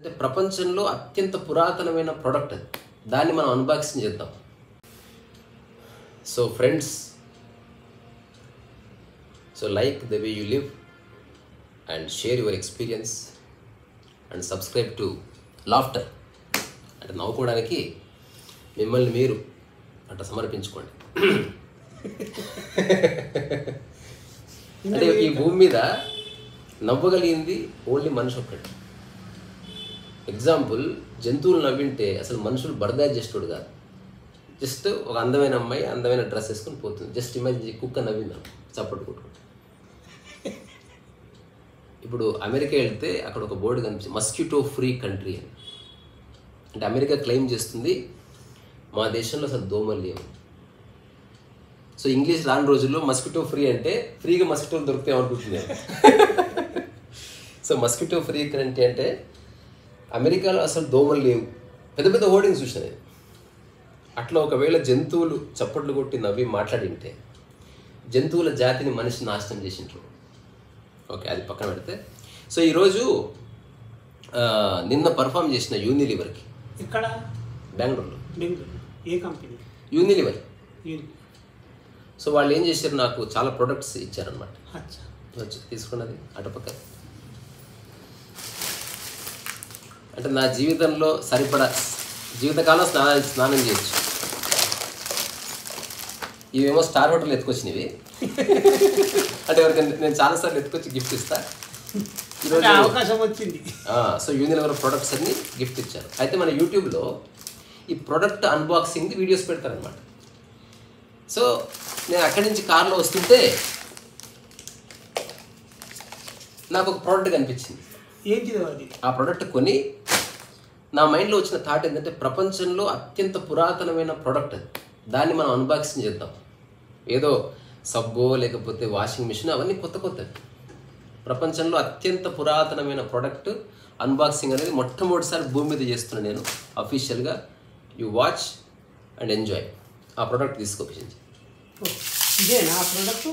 అంటే ప్రపంచంలో అత్యంత పురాతనమైన ప్రోడక్ట్ అది దాన్ని మనం అన్బాక్సింగ్ చేద్దాం so friends so like the way you live and share your experience and subscribe to laughter అంటే నవ్వుకోవడానికి మిమ్మల్ని మీరు అట్లా సమర్పించుకోండి అంటే ఈ భూమి మీద నవ్వగలిగింది ఓన్లీ మనిషి ఒక్కటి ఎగ్జాంపుల్ జంతువులు నవ్వింటే అసలు మనుషులు బర్దాజెస్టుడు కాదు జస్ట్ ఒక అందమైన అమ్మాయి అందమైన డ్రెస్ వేసుకొని పోతుంది జస్ట్ ఇమాజిన్ కుక్క నవ్వింది చప్పట్లు కొట్టుకుంటూ ఇప్పుడు అమెరికా వెళ్తే అక్కడ ఒక బోర్డు కనిపిస్తుంది మస్కిటో ఫ్రీ కంట్రీ అని అంటే అమెరికా క్లెయిమ్ చేస్తుంది మా దేశంలో అసలు దోమలు లేవు సో ఇంగ్లీష్ రాని రోజుల్లో మస్కిటో ఫ్రీ అంటే ఫ్రీగా మస్కిటోలు దొరుకుతాయి అనుకుంటుంది సో మస్కిటో ఫ్రీ కంట్రీ అంటే అమెరికాలో అసలు దోమలు లేవు పెద్ద పెద్ద హోర్డింగ్స్ చూసిన నేను అట్లా ఒకవేళ జంతువులు చప్పట్లు కొట్టి నవ్వి మాట్లాడింటే జంతువుల జాతిని మనిషి నాశనం చేసింటారు ఓకే అది పక్కన పెడితే సో ఈరోజు ఆ, నిన్న పర్ఫామ్ చేసిన యూనిలివర్కి ఇక్కడ బెంగళూరులో బెంగళూరు ఏ కంపెనీ యూనిలివర్ యూని సో వాళ్ళు ఏం చేశారు నాకు చాలా ప్రొడక్ట్స్ ఇచ్చారనమాట అచ్చా వచ్చి తీసుకున్నది అటుపక్క అంటే నా జీవితంలో సరిపడా జీవితకాలం స్నానం స్నానం చేయొచ్చు ఇవేమో స్టార్ హోటల్ ఎత్తుకొచ్చినవి అంటే ఎవరికైనా నేను చాలాసార్లు ఎత్తుకొచ్చి గిఫ్ట్ ఇస్తా ఈరోజు అంటే అవకాశం వచ్చింది ఆ, సో యూనిలివర్ ప్రొడక్ట్స్ అన్ని గిఫ్ట్ ఇచ్చారు అయితే మన యూట్యూబ్లో ఈ ప్రొడక్ట్ అన్బాక్సింగ్ వీడియోస్ పెడతారనమాట సో నేను అక్కడి నుంచి కార్లో వస్తుంటే నాకు ఒక ప్రోడక్ట్ కనిపించింది ఏంటిది అది ఆ ప్రోడక్ట్ కొని నా మైండ్లో వచ్చిన థాట్ ఏంటంటే ప్రపంచంలో అత్యంత పురాతనమైన ప్రోడక్ట్ అది దాన్ని మనం అన్బాక్సింగ్ చేద్దాం ఏదో సబ్బో లేకపోతే వాషింగ్ మిషన్ అవన్నీ కొత్త కొత్తవి ప్రపంచంలో అత్యంత పురాతనమైన ప్రోడక్ట్ అన్బాక్సింగ్ అనేది మొట్టమొదటిసారి భూమి మీద చేస్తున్నాను నేను అఫీషియల్గా యు వాచ్ అండ్ ఎంజాయ్ ఆ ప్రోడక్ట్ తీసుకోపించి ఓ, ఇదేనా ఆ ప్రోడక్ట్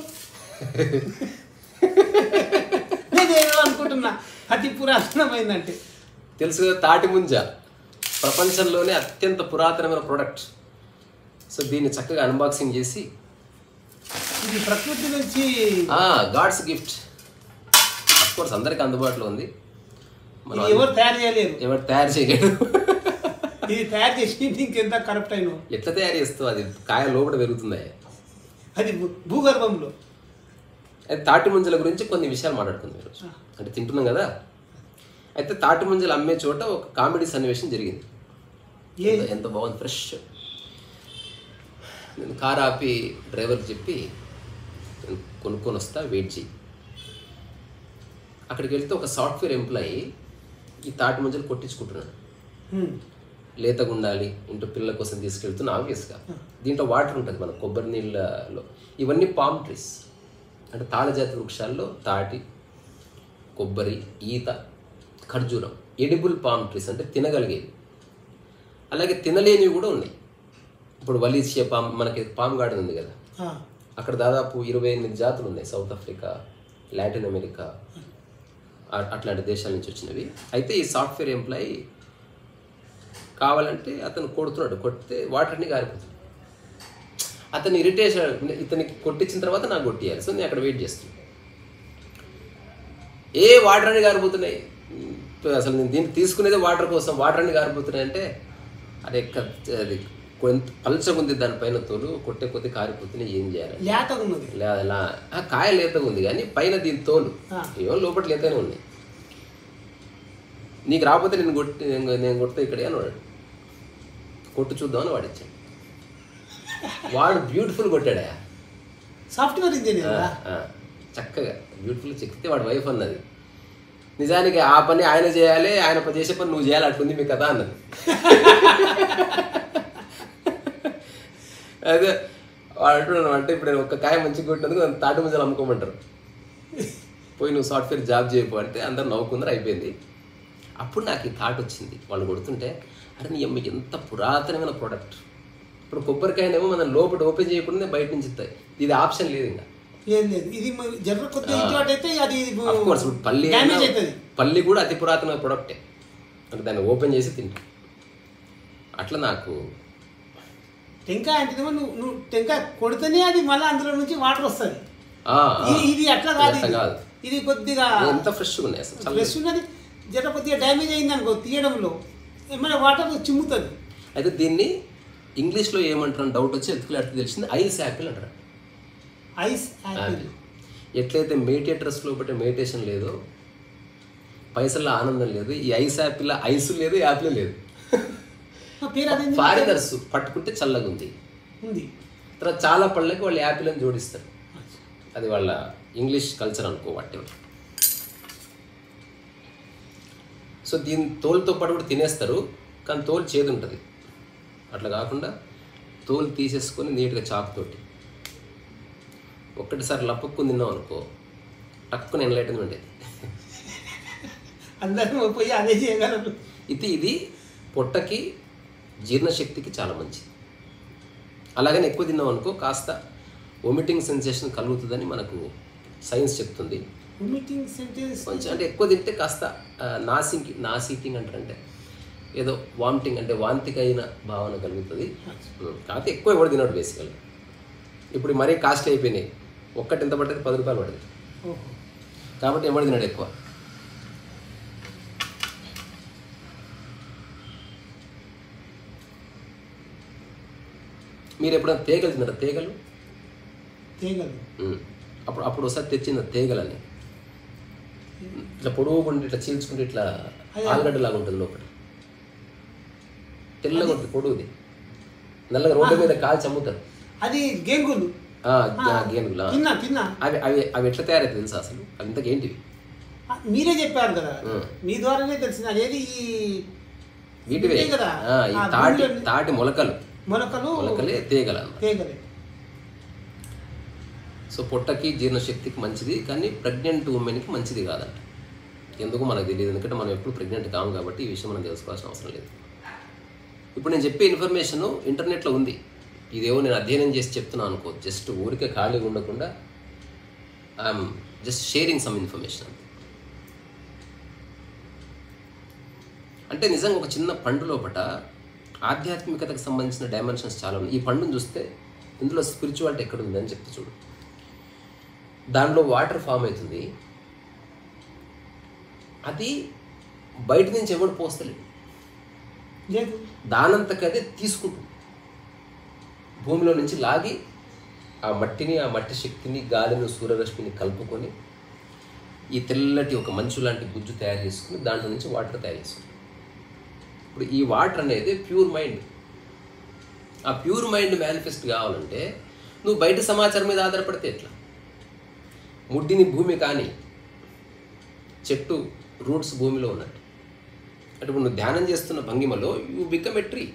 నేనేదో అనుకుంటున్నా అతి పురాతనమైందంటే తెలుసు కదా తాటి ముంజ ప్రపంచంలోనే అత్యంత పురాతనమైన ప్రోడక్ట్ సో దీన్ని చక్కగా అన్బాక్సింగ్ చేసి ఇది ప్రకృతి నుంచి గాడ్స్ గిఫ్ట్ అఫ్ కోర్స్ అందరికి అందుబాటులో ఉంది మనం ఇది ఎవరు తయారు చేయలేరు ఎవరు తయారు చేయలేడు ఇది తయారు చేసి ఇంకెంత కరప్ట్ అయిన ఎట్లా తయారు చేస్తావు అది కాయ లోపల పెరుగుతుంది అది భూ- భూగర్భంలో అయితే తాటి ముంజల గురించి కొన్ని విషయాలు మాట్లాడుకుందాం ఈరోజు అంటే తింటున్నాం కదా అయితే తాటి ముంజలు అమ్మే చోట ఒక కామెడీ సన్నివేశం జరిగింది ఏ ఎంత- ఎంత బాగుంది ఫ్రెష్ నేను కార్ ఆపి డ్రైవర్కి చెప్పి నేను కొనుక్కొని వస్తా వెయిట్ చేయి అక్కడికి వెళ్తే ఒక సాఫ్ట్వేర్ ఎంప్లాయీ ఈ తాటి ముంజలు కొట్టించుకుంటున్నాడు హ్మ్. లేతగా ఉండాలి ఇంట్లో పిల్లల కోసం తీసుకెళ్తున్నా ఆబ్వియస్గా దీంట్లో వాటర్ ఉంటుంది మన కొబ్బరి నీళ్ళలో ఇవన్నీ పామ్ ట్రీస్ అంటే తాళజాతి వృక్షాల్లో తాటి కొబ్బరి ఈత ఖర్జూరం ఎడిబుల్ పామ్ ట్రీస్ అంటే తినగలిగేవి అలాగే తినలేనివి కూడా ఉన్నాయి ఇప్పుడు వలీషియా పామ్ మనకి పామ్ గార్డెన్ ఉంది కదా ఆ, అక్కడ దాదాపు ఇరవై ఎనిమిది జాతులు ఉన్నాయి సౌత్ ఆఫ్రికా లాటిన్ అమెరికా అ- అట్లాంటి దేశాల నుంచి వచ్చినవి అయితే ఈ సాఫ్ట్వేర్ ఎంప్లాయీ కావాలంటే అతను కొడుతున్నాడు కొడితే వాటర్ని గారిపోతుంది అతను ఇరిటేషన్ ఇతనికి కొట్టించిన తర్వాత నాకు కొట్టియాలి సో నేను అక్కడ వెయిట్ చేస్తున్నాను ఏ వాటర్ అని గారిపోతున్నాయి అసలు నేను దీన్ని తీసుకునేదే వాటర్ కోసం వాటర్ అని గారిపోతున్నాయి అంటే అదే క- అది కొంత పల్చగా ఉంది దానిపైన తోలు కొట్టే కొద్ది కారిపోతున్నాయి ఏం చేయాలి లేతగా ఉన్నది లే- అలా ఆ కాయ లేతగా ఉంది కానీ పైన దీని తోలు ఆ. ఏమో లోపల లేతనే ఉన్నాయి నీకు రాకపోతే నేను కొట్టి నేను- నేను కొడితే ఇక్కడే అని వాడు కొట్టు చూద్దామని వాడు ఇచ్చాడు వాడు బ్యూటిఫుల్ కొట్టాడా సాఫ్ట్వేర్ ఇంజనీర్ ఆ, ఆ, చక్కగా బ్యూటిఫుల్ చెక్కితే వాడు వైఫ్ అన్నది నిజానికి ఆ పని ఆయన చేయాలి ఆయన పని చేసే పని నువ్వు చేయాలి అట్లుంది మీ కదా అన్నది అదే వాడు అంటున్నాడు అంటే ఇప్పుడు నేను ఒక్క కాయ మంచిగా కొట్టినందుకు నన్ను తాటి ముంజలు అమ్ముకోమంటారు పోయి నువ్వు సాఫ్ట్వేర్ జాబ్ చేయకు అంటే అందరు నవ్వుకుందరు అయిపోయింది అప్పుడు నాకు ఈ థాట్ వచ్చింది వాళ్ళు కొడుతుంటే అరే నీ అమ్మ ఎంత పురాతనమైన ప్రోడక్ట్ ఇప్పుడు కొబ్బరికాయనేమో మనం లోపల ఓపెన్ చేయకుండా బయట నుంచి ఇస్తాయి ఇది ఆప్షన్ లేదు ఇంకా ఏం లేదు ఇది మరి జర్ర కొద్దిగా ఇటు అటు అయితే అది అఫ్ కోర్స్ ఇప్పుడు పల్లి డ్యామేజ్ అయినా- అవుతుంది పల్లి కూడా అతి పురాతన ప్రొడక్టే అంటే దాన్ని ఓపెన్ చేసి తింటాం అట్లా నాకు టెంకాయ అంటేనేమో నువ్వు నువ్వు టెంకాయ కొడితేనే అది మళ్ళీ అందులో నుంచి వాటర్ వస్తుంది ఆ, ఆ, ఇది అట్లా కాదు అట్లా ఇది. కాదు ఇది కొద్దిగా ఎంత ఫ్రెష్గా ఉన్నాయి అసలు చల్లగా. ఫ్రెష్ ఉన్నది జర కొద్దిగా డ్యామేజ్ అయింది అనుకో తీయడంలో ఏమైనా వాటర్ చిమ్ముతుంది అయితే దీన్ని ఇంగ్లీష్లో ఏమంటారు డౌట్ వచ్చి ఎత్తుకులు అర్థం తెలిసింది ఐస్ యాపిల్ అంటారు ఐస్ యాపిల్ యాపిల్ ఎట్లయితే మేటియేటర్స్ లోపల మెడిటేషన్ లేదో పైసల్లో ఆనందం లేదు ఈ ఐస్ యాపిల్ ఐస్ లేదు యాపిల్ లేదు ఆ పేరు అదేంటి ఫారినర్స్ పట్టుకుంటే చల్లగా ఉంది ఉంది తర్వాత చాలా పళ్ళకి వాళ్ళు యాపిల్ అని జోడిస్తారు అది వాళ్ళ ఇంగ్లీష్ కల్చర్ అనుకో వాటి సో దీని తోలుతో పాటు కూడా తినేస్తారు కానీ తోలు చేదు ఉంటుంది అట్లా కాకుండా తోలు తీసేసుకొని నీట్గా చాకుతోటి ఒక్కటిసారి లపక్కుని తిన్నాం అనుకో టక్కుని ఎన్లైట్మెంట్ ఉండేది అందరూ పోయి అదే చేయగలరు ఇది ఇది పొట్టకి జీర్ణశక్తికి చాలా మంచిది అలాగని ఎక్కువ తిన్నాం అనుకో కాస్త వొమిటింగ్ సెన్సేషన్ కలుగుతుందని మనకు సైన్స్ చెప్తుంది మీటింగ్ సెంటెన్స్ కొంచెం అంటే ఎక్కువ తింటే కాస్త నాసింగ్ నాసీటింగ్ అంటారంటే ఏదో వామిటింగ్ అంటే వాంతిక అయిన భావన కలుగుతుంది ఉం, కాకపోతే ఎక్కువ ఎవడు తినడు బేసికల్గా ఇప్పుడు మరీ కాస్ట్లీ అయిపోయినాయి ఒక్కటి ఎంత పడ్డది పది రూపాయలు పడ్డది ఓహో కాబట్టి ఎవడు తినడు ఎక్కువ మీరు ఎప్పుడైనా తేగలు తిన్నారా తేగలు తీయగలరు ఉం. అప్పుడు అప్పుడు ఒకసారి తెచ్చిన తేగలని ఇట్లా పొడుగుండి ఇట్లా చీల్చుకుంటే ఇట్లా ఆలుగడ్డ లాగా ఉంటుంది లోపల తెల్లగా ఉంటుంది పొడుగుది నల్లగా రోడ్డు మీద కాల్చి అమ్ముతారు అది గేంగులు ఆ, గా- గేనుగులా తిన్నా తిన్నా అవి అవి అవి ఎట్లా తయారైతే తెలుసా అసలు అవి ఇంతకేంటివి ఆ, మీరే చెప్పారు కదా ఉం. మీ ద్వారానే తెలిసింది అదేది ఈ వీటివే ఇవే కదా ఆ, ఈ ఆ తాటి భూమిలో తాటి మొలకలు మొలకలు మొలకలే తేగలన్నమాట తీయగలే సో పొట్టకి జీర్ణశక్తికి మంచిది కానీ ప్రెగ్నెంట్ ఉమెన్కి మంచిది కాదంట ఎందుకు మనకు తెలియదు ఎందుకంటే మనం ఎప్పుడు ప్రెగ్నెంట్ కాము కాబట్టి ఈ విషయం మనం తెలుసుకోవాల్సిన అవసరం లేదు ఇప్పుడు నేను చెప్పే ఇన్ఫర్మేషన్ ఇంటర్నెట్లో ఉంది ఇదేవో నేను అధ్యయనం చేసి చెప్తున్నాను అనుకో జస్ట్ ఊరికే ఖాళీగా ఉండకుండా I'm just sharing some information అంటే నిజంగా ఒక చిన్న పండు లోపట ఆధ్యాత్మికతకు సంబంధించిన డైమెన్షన్స్ చాలా ఉన్నాయి ఈ పండును చూస్తే ఇందులో స్పిరిచువాలిటీ ఎక్కడ ఉంది అని చెప్తే చూడు దానిలో వాటర్ ఫామ్ అవుతుంది అది బయట నుంచి ఎవడు పోస్తలేడు లేదు దానంతకు అదే తీసుకుంటుంది భూమిలో నుంచి లాగి ఆ మట్టిని ఆ మట్టి శక్తిని గాలిని సూర్యరశ్మిని కలుపుకొని ఈ తెల్లటి ఒక మంచు లాంటి గుజ్జు తయారు చేసుకుని దాంట్లో నుంచి వాటర్ తయారు చేసుకుంటాం ఇప్పుడు ఈ వాటర్ అనేది ప్యూర్ మైండ్ ఆ ప్యూర్ మైండ్ మేనిఫెస్ట్ కావాలంటే నువ్వు బయట సమాచారం మీద ఆధారపడితే ఎట్లా ముడ్డిని భూమి కానీ చెట్టు రూట్స్ భూమిలో ఉన్నట్టు అంటే ఇప్పుడు నువ్వు ధ్యానం చేస్తున్న భంగిమలో యూ బికమ్ ఎ ట్రీ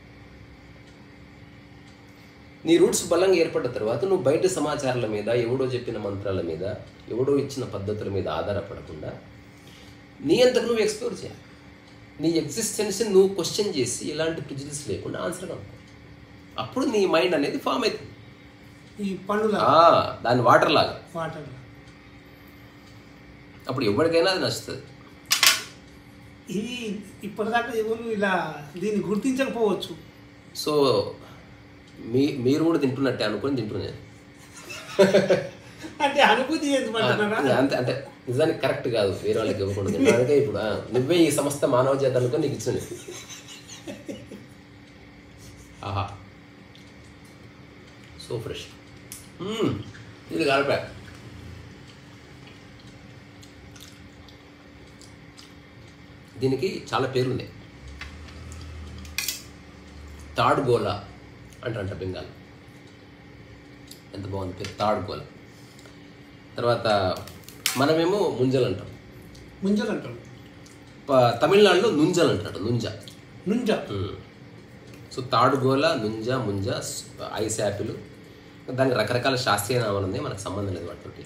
నీ రూట్స్ బలంగా ఏర్పడ్డ తర్వాత నువ్వు బయట సమాచారాల మీద ఎవడో చెప్పిన మంత్రాల మీద ఎవడో ఇచ్చిన పద్ధతుల మీద ఆధారపడకుండా నీ అంతకు నువ్వు ఎక్స్ప్లోర్ చేయాలి నీ ఎగ్జిస్టెన్స్ నువ్వు క్వశ్చన్ చేసి ఎలాంటి ప్రిజిడిస్ లేకుండా ఆన్సర్ కనుక్కో అప్పుడు నీ మైండ్ అనేది ఫామ్ అవుతుంది ఈ పండుల ఆ, దాని వాటర్ లాగా వాటర్ అప్పుడు ఎవరికైనా అది నచ్చుతుంది ఇది ఇప్పటిదాకా ఎవరు ఇలా దీన్ని గుర్తించకపోవచ్చు సో మీ మీరు కూడా తింటున్నట్టే అనుకొని తింటున్నాను అంటే అనుభూతి ఎందుకంటున్నారా అంతే అంటే నిజానికి కరెక్ట్ కాదు వేరే వాళ్ళకి ఇవ్వకుండా తినడానికే ఇప్పుడు ఆ, నువ్వే ఈ సమస్త మానవ జాతి అనుకొని నీకు ఇచ్చింది ఆహా సో ఫ్రెష్ ఇది కలిపా దీనికి చాలా పేరుంది తాడ్ గోలా అంటారంట బెంగాల్ ఎంత బాగుంది పేరు తాడ్ గోలా తర్వాత మనమేమో ముంజలు అంటాం ముంజలు అంటారు ప- తమిళనాడులో నుంజలు అంటారు నుంజ నుంజ ఉమ్. సో తాడుగోల నుంజ ముంజ స్- ఐస్ యాపిల్ దానికి రకరకాల శాస్త్రీయ నామాలు ఉన్నాయి మనకు సంబంధం లేదు వాటితోటి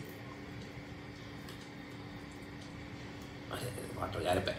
అదే, వాటర్ గారిపాయ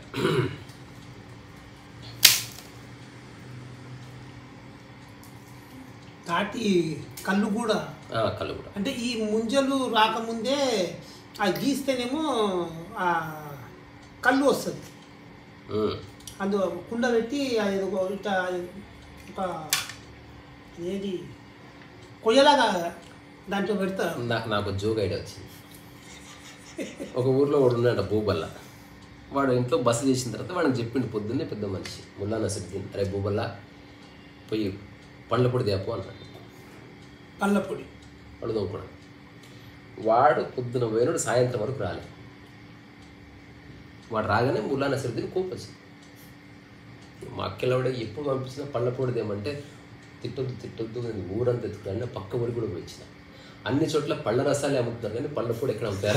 తాటి కళ్ళు కూడా కళ్ళు కూడా అంటే ఈ ముంజలు రాకముందే ఆ గీస్తేనేమో ఆ కళ్ళు వస్తుంది ఉమ్. అందు కుండ పెట్టి అది ఒక ఇట్లా ఒక ఏది కొయ్యలాగా దాంట్లో పెడతారు నాకు నాకు జోక్ ఐడియా వచ్చింది ఒక ఊర్లో వాడు ఉన్నాడు భూబల్ల వాడు ఇంట్లో బస చేసిన తర్వాత వాడికి చెప్పిండు పొద్దున్నే పెద్ద మనిషి ముల్లా నసరుద్దీన్ అరే భూబల్ల పోయి పండ్ల పొడి తేపో అన్నాడు పళ్ళ పొడి వాడు తోముకోవడం వాడు పొద్దున పోయినాడు సాయంత్రం వరకు రాలే వాడు రాగానే ముల్లా నసరుద్దీన్ కోపం వచ్చింది మా అక్కలవాడ ఎప్పుడు పంపించినా పళ్ళ పొడి తేమంటే తిట్టొద్దు తిట్టొద్దు నేను ఊరంతా ఎత్తుకురాను పక్క ఊరికి కూడా పోయి ఇచ్చిన అన్ని చోట్ల పళ్ళ రసాలే అమ్ముతున్నారు కానీ పళ్ళ పొడి ఎక్కడ అమ్ముతారు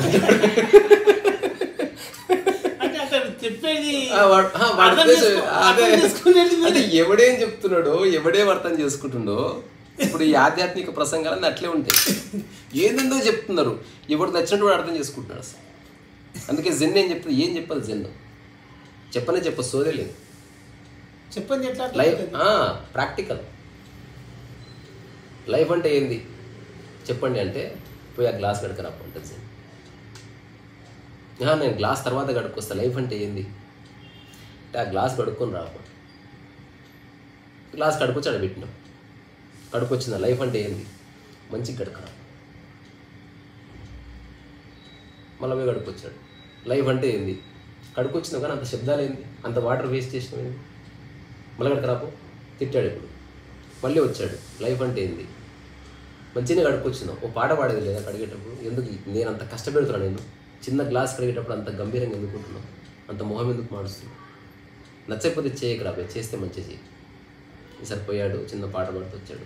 అంటే అతను చెప్పేది ఆ, వాడు- ఆ, వాడు అర్థం ఉద్దేశం- చేసుకో- అదే అర్థం చేసుకునేది అంటే ఎవడేం చెప్తున్నాడో ఎవడేం అర్థం చేసుకుంటుండో ఇప్పుడు ఈ ఆధ్యాత్మిక ప్రసంగాలన్నీ అట్లే ఉంటాయి ఏందేందో చెప్తున్నారు ఎవడు నచ్చినట్టు వాడు అర్థం చేసుకుంటున్నాడు అసలు అందుకే జెన్ ఏం చెప్తుంది ఏం చెప్పదు జెన్ చెప్పనే చెప్ప సోదే లేదు చెప్పండి ఎట్లా లైఫ్ అర్థమవుతుంది? ప్రాక్టికల్ లైఫ్ అంటే ఏంది చెప్పండి అంటే పోయి ఆ గ్లాస్ కడకరా ఉంటుంది జెన్ ఆ, నేను గ్లాస్ తర్వాత కడుక్కొస్తా లైఫ్ అంటే ఏంది అంటే ఆ గ్లాస్ కడుక్కొని రాపండి గ్లాస్ కడుకొచ్చి ఆడ పెట్టినాం కడుకొచ్చిందా లైఫ్ అంటే ఏంది మంచిగా గడకరా మళ్ళీ పోయి కడుక్కొచ్చాడు లైఫ్ అంటే ఏంది కడుక్కొచ్చినావు కానీ అంత శబ్దాలు ఏంది అంత వాటర్ వేస్ట్ చేసినావు ఏంది మళ్ళీ అక్కడికి రాపో తిట్టాడు ఇప్పుడు మళ్ళీ వచ్చాడు లైఫ్ అంటే ఏంది మంచిగా కడుక్కొచ్చినావు ఓ పాట పాడేది లేదా కడిగేటప్పుడు ఎందుకు నేను అంత కష్టపెడుతున్నాను నేను చిన్న గ్లాస్ కడిగేటప్పుడు అంత గంభీరంగా ఎందుకుంటున్నావు అంత మొహం ఎందుకు మాడుస్తున్నావు నచ్చకపోతే చేయకు రాబోయే చేస్తే మంచిగా చేయి ఈసారి పోయాడు చిన్న పాట పాడుతూ వచ్చాడు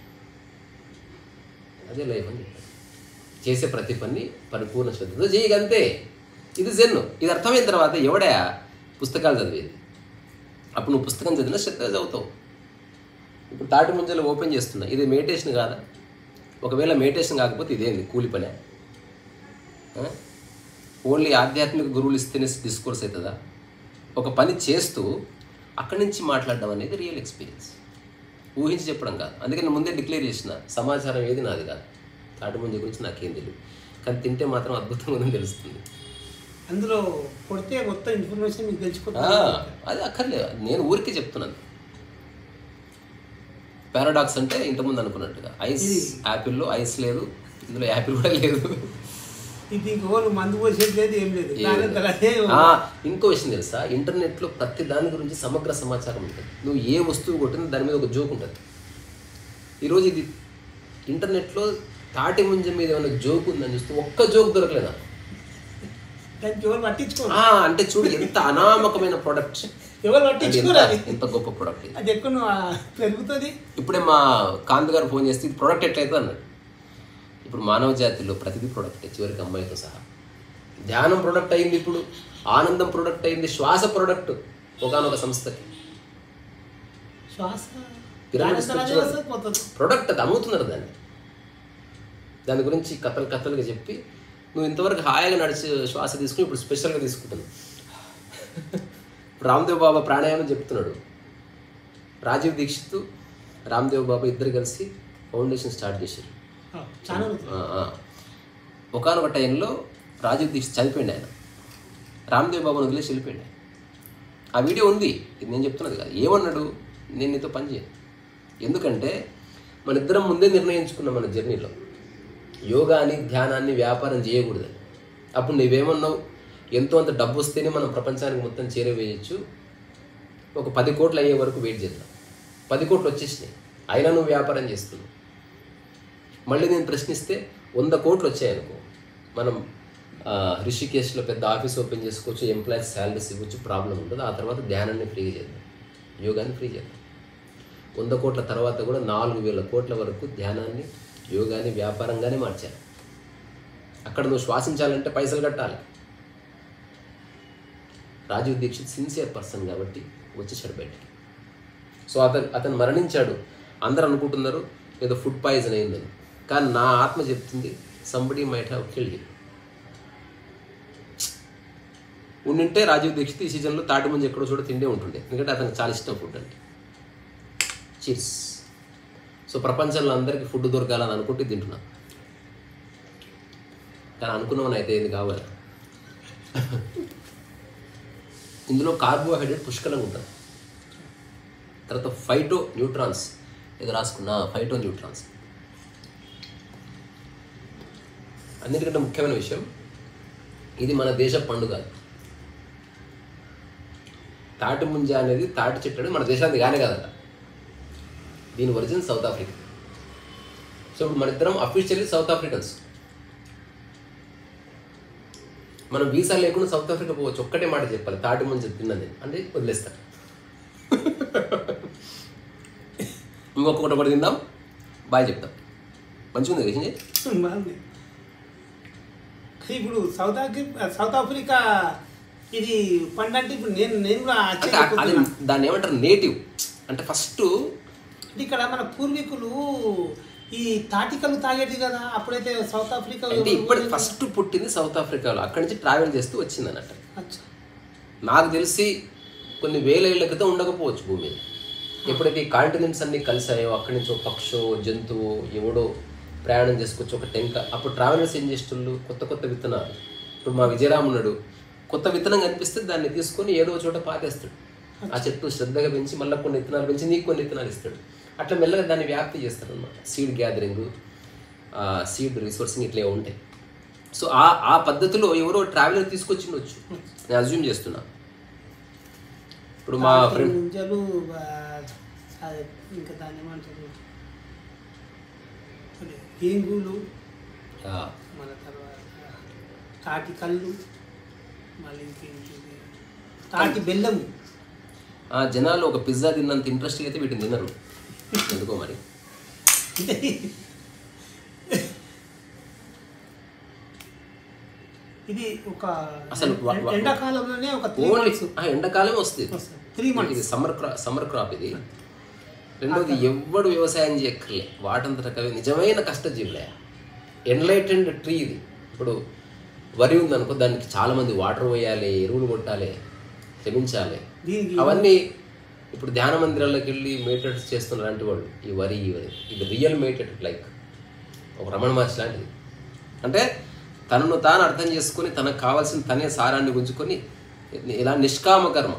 అదే లైఫ్ అని చెప్పాడు చేసే ప్రతి పని పరిపూర్ణ శ్రద్ధతో చేయగంతే ఇది జెన్ను ఇది అర్థమైన తర్వాత ఎవడా పుస్తకాలు చదివేది అప్పుడు నువ్వు పుస్తకం చదివినా శ్రద్ధగా చదువుతావు ఇప్పుడు తాటి ముంజలు ఓపెన్ చేస్తున్నా ఇది మెడిటేషన్ కాదా ఒకవేళ మెడిటేషన్ కాకపోతే ఇదేంది కూలి పనే ఆ? ఓన్లీ ఆధ్యాత్మిక గురువులు ఇస్తేనే డిస్కోర్స్ అవుతుందా ఒక పని చేస్తూ అక్కడి నుంచి మాట్లాడడం అనేది రియల్ ఎక్స్పీరియన్స్ ఊహించి చెప్పడం కాదు అందుకే నేను ముందే డిక్లేర్ చేసిన సమాచారం ఏది నాది కాదు తాటి ముంజ గురించి నాకేం తెలియదు కానీ తింటే మాత్రం అద్భుతంగా ఉందని తెలుస్తుంది అందులో కొడితే మొత్తం ఇన్ఫర్మేషన్ మీకు ఆ, తెలిసిపోతుంది అది అక్కర్లేదు నేను ఊరికే చెప్తున్నాను పారాడాక్స్ అంటే ఇంతకుముందు అనుకున్నట్టుగా ఐస్ యాపిల్లో ఐస్ లేదు ఇందులో యాపిల్ కూడా లేదు ఇది ఓలు మందు పోసేది లేదు ఏం లేదు దాని అంతలో అదే ఆ, ఇంకో విషయం తెలుసా ఇంటర్నెట్లో ప్రతి దాని గురించి సమగ్ర సమాచారం ఉంటుంది నువ్వు ఏ వస్తువు కొట్టినా దాని మీద ఒక జోక్ ఉంటుంది ఈరోజు ఇది ఇంటర్నెట్లో తాటి ముంజ మీద ఏమైనా జోక్ ఉందని చూస్తే ఒక్క జోక్ దొరకలేదు నాకు. దానికి ఎవరు పట్టించుకోరు ఆ, అంటే చూడు ఎంత అనామకమైన ప్రోడక్ట్ ఎవరు పట్టించుకోరు అది ఎంత గొప్ప ప్రోడక్ట్ ఇది అది ఎక్కువ నువ్వు, ఆ, పెరుగుతుంది ఇప్పుడే మా కాంత్ గారు ఫోన్ చేస్తే ఇది ప్రోడక్ట్ ఎట్లయితే అన్నాడు ఇప్పుడు మానవ జాతిలో ప్రతిదీ ప్రోడక్ట్ చివరికి అమ్మాయితో సహా ధ్యానం ప్రోడక్ట్ అయింది ఇప్పుడు ఆనందం ప్రోడక్ట్ అయింది శ్వాస ప్రోడక్ట్ ఒకనొక సంస్థకి శ్వాస పిరమిడ్ దాని అంతలో అదే spiritual- వస్తుంది, పోతుంది ప్రోడక్ట్ అది అమ్ముతున్నారు దాన్ని దాని గురించి కథలు కథలుగా చెప్పి నువ్వు ఇంతవరకు హాయిగా నడిచి శ్వాస తీసుకుని ఇప్పుడు స్పెషల్గా తీసుకుంటున్నావు ఇప్పుడు రామ్దేవ్ బాబా ప్రాణాయామం చెప్తున్నాడు రాజీవ్ దీక్షిత్ రామ్దేవ్ బాబా ఇద్దరు కలిసి ఫౌండేషన్ స్టార్ట్ చేశారు ఆ, చాలా ఉంది. ఒకనొక టైంలో రాజీవ్ దీక్షిత్ చనిపోయింది ఆయన రామ్దేవ్ బాబాను వదిలేసి వెళ్ళిపోయింది ఆయన. ఆ వీడియో ఉంది ఇది నేను చెప్తున్నది కాదు ఏమన్నాడు నేను నీతో పని చేయను ఎందుకంటే మన ఇద్దరం ముందే నిర్ణయించుకున్నాం మన జర్నీలో యోగాని ధ్యానాన్ని వ్యాపారం చేయకూడదని అప్పుడు నువ్వేమన్నావు ఎంతో అంత డబ్బు వస్తేనే మనం ప్రపంచానికి మొత్తం చేరవేయచ్చు ఒక పది కోట్లు అయ్యే వరకు వెయిట్ చేద్దాం పది కోట్లు వచ్చేసినాయి అయినా నువ్వు వ్యాపారం చేస్తున్నావు మళ్ళీ నేను ప్రశ్నిస్తే వంద కోట్లు వచ్చాయనుకో మనం ఆ, రిషికేశ్లో పెద్ద ఆఫీస్ ఓపెన్ చేసుకోవచ్చు ఎంప్లాయీస్ శాలరీస్ ఇవ్వచ్చు ప్రాబ్లం ఉండదు ఆ తర్వాత ధ్యానాన్ని ఫ్రీగా చేద్దాం యోగాన్ని ఫ్రీ చేద్దాం వంద కోట్ల తర్వాత కూడా నాలుగు వేల కోట్ల వరకు ధ్యానాన్ని యోగాన్ని వ్యాపారంగానే మార్చారు అక్కడ నువ్వు శ్వాసించాలంటే పైసలు కట్టాలి రాజీవ్ దీక్షిత్ సిన్సియర్ పర్సన్ కాబట్టి వచ్చేసాడు బయటికి సో అతను అతను మరణించాడు అందరూ అనుకుంటున్నారు ఏదో ఫుడ్ పాయిజన్ అయిందని కానీ నా ఆత్మ చెప్తుంది somebody might have killed him ఉండింటే రాజీవ్ దీక్షిత్ ఈ సీజన్లో తాటి ముందు ఎక్కడో చోట తిండే ఉంటుండే ఎందుకంటే అతనికి చాలా ఇష్టం ఫుడ్ అంటే చీర్స్ సో ప్రపంచంలో అందరికీ ఫుడ్ దొరకాలని అనుకుంటే తింటున్నా కానీ అనుకున్నవని అయితే ఏంది కావాలి ఇందులో కార్బోహైడ్రేట్ పుష్కలంగా ఉంటుంది తర్వాత ఫైటో న్యూట్రాన్స్ ఇది రాసుకున్న ఫైటో న్యూట్రాన్స్ అన్నిటికంటే ముఖ్యమైన విషయం ఇది మన దేశ పండుగ తాటి ముంజ అనేది తాటి చెట్టు అనేది మన దేశానికి కానే కాదట దీని ఒరిజిన్ సౌత్ ఆఫ్రికా సో ఇప్పుడు మన ఇద్దరం అఫీషియల్లీ సౌత్ ఆఫ్రికన్స్ మనం వీసా లేకుండా సౌత్ ఆఫ్రికా పోవచ్చు ఒక్కటే మాట చెప్పాలి తాటి ముంజ తిన్నది అంటే వదిలేస్తాను ఇంకొకటి ఒకటి తిందాం బాయ్ చెప్తాం మంచిగా ఉంది రేషన్ బాగుంది ఇప్పుడు సౌత్ ఆఫ్రికా సౌత్ ఆఫ్రికా ఇది పంట అంటే ఇప్పుడు నేను నేను కూడా అంటే అది ఆశ్చర్యపోతున్నా దాన్ని ఏమంటారు నేటివ్ అంటే ఫస్ట్ అంటే ఇక్కడ మన పూర్వీకులు ఈ తాటికలు తాగేది కదా అప్పుడైతే సౌత్ ఆఫ్రికా అంటే ఇప్పుడు ఫస్ట్ పుట్టింది సౌత్ ఆఫ్రికాలో అక్కడి నుంచి ట్రావెల్ చేస్తూ వచ్చింది అన్నట్టు అచ్చా. నాకు తెలిసి కొన్ని వేల ఏళ్ల క్రితం ఉండకపోవచ్చు భూమి మీద ఎప్పుడైతే ఈ కాంటినెంట్స్ అన్ని కలిసాయో అక్కడి నుంచి ఒక పక్షో జంతువు ఎవడో ప్రయాణం చేసుకొచ్చి ఒక టెంక అప్పుడు ట్రావెలర్స్ ఏం చేస్తున్నారు కొత్త కొత్త విత్తనాలు ఇప్పుడు మా విజయరామ్ ఉన్నాడు కొత్త విత్తనం కనిపిస్తే దాన్ని తీసుకొని ఏదో చోట పాతేస్తాడు ఆ చెట్టు శ్రద్ధగా పెంచి మళ్ళీ కొన్ని విత్తనాలు పెంచి నీకు కొన్ని విత్తనాలు ఇస్తాడు అట్లా మెల్లగా దాన్ని వ్యాప్తి చేస్తాడు అనమాట సీడ్ గ్యాదరింగ్ సీడ్ రిసోర్సింగ్ ఇట్లే ఉంటాయి సో ఆ ఆ పద్ధతిలో ఎవరో ట్రావెలర్ తీసుకొచ్చిండొచ్చు నేను అజ్యూమ్ చేస్తున్నా ఇప్పుడు మా తాటి ఫ్రెండ్ ముంజలు ఆ, అదే ఇంకా దాన్ని ఏమంటారు అదే ఏంగులు మన తర్వాత తాటి కళ్ళు మళ్ళీ ఇంకేంటిది తాటి బెల్లము ఆ జనాలు ఒక పిజ్జా తిన్నంత ఇంట్రెస్ట్ అయితే వీటిని తినరు ఎందుకో మరి అంటే ఇది ఒక అసలు వ- వ- ఎండాకాలంలోనే ఒక త్రీ ఓన్లీ మంత్స్ ఎండాకాలం వస్తుంది త్రీ మంత్స్ ఇది సమ్మర్ క్రాప్ సమ్మర్ క్రాప్ ఇది రెండోది ఎవ్వడు వ్యవసాయం చేయక్కర్లే వాటంతట కవి నిజమైన కష్టజీవులే ఎన్లైటెండ్ ట్రీ ఇది ఇప్పుడు వరి ఉందనుకో దానికి చాలా మంది వాటర్ పోయాలి ఎరువులు కొట్టాలి క్షమించాలి దీనికి అవన్నీ ఇప్పుడు ధ్యాన మందిరాల్లోకి వెళ్ళి మేటెడ్స్ చేస్తున్న లాంటి వాళ్ళు ఈ వరి ఈ వరి ఇది రియల్ మేటెడ్ లైక్ ఒక రమణ మహర్షి లాంటిది అంటే తనను తాను అర్థం చేసుకొని తనకు కావాల్సిన తనే సారాన్ని గుంజుకొని ఇలా నిష్కామ కర్మ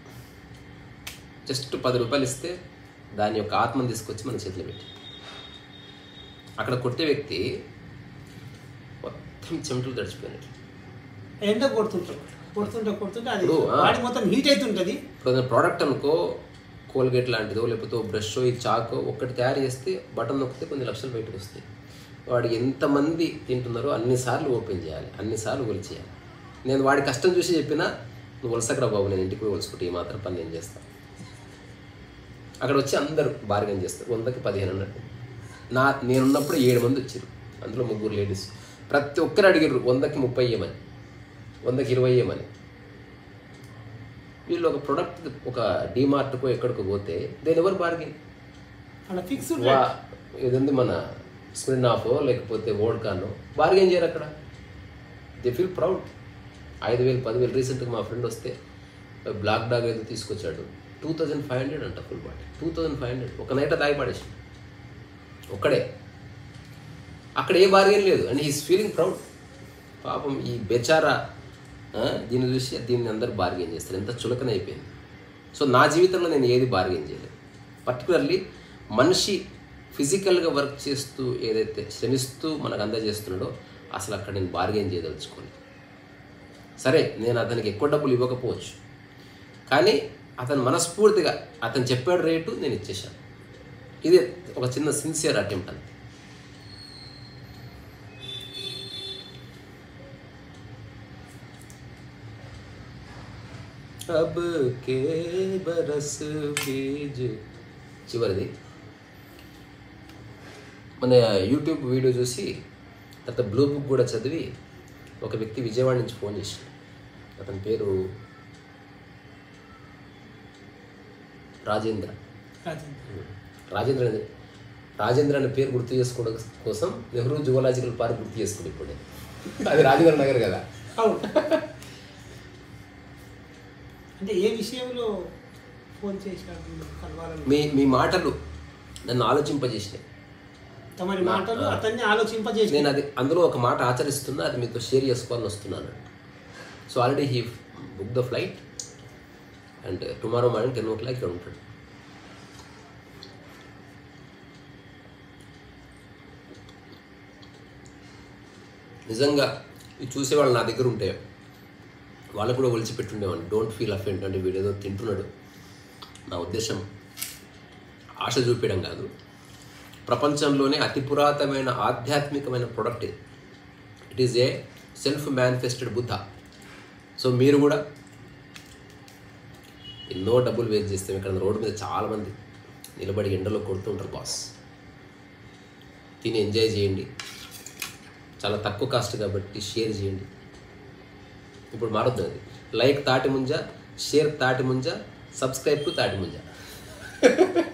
జస్ట్ పది రూపాయలు ఇస్తే దాని యొక్క ఆత్మను తీసుకొచ్చి మన చేతిలో పెట్టి అక్కడ కొట్టే వ్యక్తి మొత్తం చెమటలు తడిచిపోయినట్లు ఎండ కొడుతుంటాం కొడుతుంటే కొడుతుంటే అది ఇప్పుడు, ఆ. బాడీ మొత్తం హీట్ అవుతుంటది ఇప్పుడు ఏదైనా ప్రోడక్ట్ అనుకో కోల్గేట్ లాంటిదో లేకపోతే ఓ బ్రష్ ఈ చాకో ఒక్కటి తయారు చేస్తే బటన్ నొక్కితే కొన్ని లక్షలు బయటకు వస్తాయి వాడు ఎంతమంది తింటున్నారో అన్నిసార్లు ఓపెన్ చేయాలి అన్నిసార్లు ఒలిచేయాలి నేను వాడి కష్టం చూసి చెప్పినా నువ్వు వలసకరా బాబు నేను ఇంటికి పోయి వలుసుకుంటే ఈ మాత్రం పని నేను చేస్తాను అక్కడ వచ్చి అందరూ బార్గెన్ చేస్తారు వందకి పదిహేను అన్నట్టు నా నేనున్నప్పుడు ఏడు మంది వచ్చారు అందులో ముగ్గురు లేడీస్ ప్రతి ఒక్కరు అడిగారు వందకి ముప్పై ఇవ్వమని వందకి ఇరవై ఇవ్వమని వీళ్ళు ఒక ప్రొడక్ట్ ఒక డిమార్ట్కో ఎక్కడికో పోతే దేని ఎవరు బార్గెన్ అలా ఫిక్స్డ్ వా ఇదంది మన స్క్రీన్ ఆఫ్ లేకపోతే వోడ్కానో బార్గెన్ చేయరు అక్కడ దే ఫీల్ ప్రౌడ్ ఐదు వేలు పదివేలు రీసెంట్గా మా ఫ్రెండ్ వస్తే బ్లాక్ డాగ్ ఏదో తీసుకొచ్చాడు టూ థౌజండ్ ఫైవ్ హండ్రెడ్ అంట full bottle two thousand five hundred ఒక నైట్ తాగి పడేసి ఒక్కడే అక్కడ ఏ బార్గెన్ లేదు అండ్ హీస్ ఫీలింగ్ ప్రౌడ్ పాపం ఈ బెచారా ఆ, దీన్ని చూసి దీన్ని అందరు బార్గెన్ చేస్తారు ఎంత చులకన అయిపోయింది సో నా జీవితంలో నేను ఏది బార్గెన్ చేయలేదు పర్టికులర్లీ మనిషి ఫిజికల్గా వర్క్ చేస్తూ ఏదైతే శ్రమిస్తూ మనకు అందజేస్తున్నాడో అసలు అక్కడ నేను బార్గెన్ చేయదలుచుకోలేదు సరే నేను అతనికి ఎక్కువ డబ్బులు ఇవ్వకపోవచ్చు కానీ అతను మనస్ఫూర్తిగా అతను చెప్పాడు రేటు నేను ఇచ్చేశాను ఇది ఒక చిన్న సిన్సియర్ అటెంప్ట్ అంతే अब के बरस बीज చివరిది మన యూట్యూబ్ వీడియో చూసి తర్వాత బ్లూ బుక్ కూడా చదివి ఒక వ్యక్తి విజయవాడ నుంచి ఫోన్ చేశాడు అతని పేరు రాజేంద్ర రాజేంద్ర అనే- రాజేంద్ర అనే పేరు గుర్తు చేసుకోవడం కోసం నెహ్రూ జువలాజికల్ పార్క్ గుర్తు చేసుకుని ఇప్పుడే అది రాజేంద్ర నగర్ కదా అవును అంటే ఏ విషయంలో ఫోన్ చేశాడు మీరు కలవాలని మీ మీ మాటలు నన్ను ఆలోచింపజేసినాయి తమరి మాటలు అతన్ని ఆలోచింపజేసి నేను అది అందులో ఒక మాట ఆచరిస్తున్నా అది మీతో షేర్ చేసుకోవాలని వస్తున్నాను so already he book the flight and tomorrow morning ten o'clock ఇక్కడ ఉంటాడు నిజంగా ఇది చూసేవాళ్ళు నా దగ్గర ఉంటే వాళ్ళకు కూడా ఒలిచి పెట్టుండేవాడిని డోంట్ ఫీల్ అఫెంట్ అంటే వీడేదో తింటున్నాడు నా ఉద్దేశం ఆశ చూపించడం కాదు ప్రపంచంలోనే అతి పురాతనమైన ఆధ్యాత్మికమైన ప్రోడక్ట్ ఇది it is a self manifested Buddha so మీరు కూడా ఎన్నో డబ్బులు వేస్ట్ చేస్తాం ఇక్కడ రోడ్డు మీద చాలామంది నిలబడి ఎండలో కొడుతుంటారు బాస్ తిని ఎంజాయ్ చేయండి చాలా తక్కువ కాస్ట్ కాబట్టి షేర్ చేయండి ఇప్పుడు మారుద్దు అది లైక్ తాటి ముంజ షేర్ తాటి ముంజ సబ్స్క్రైబ్ టు తాటి ముంజ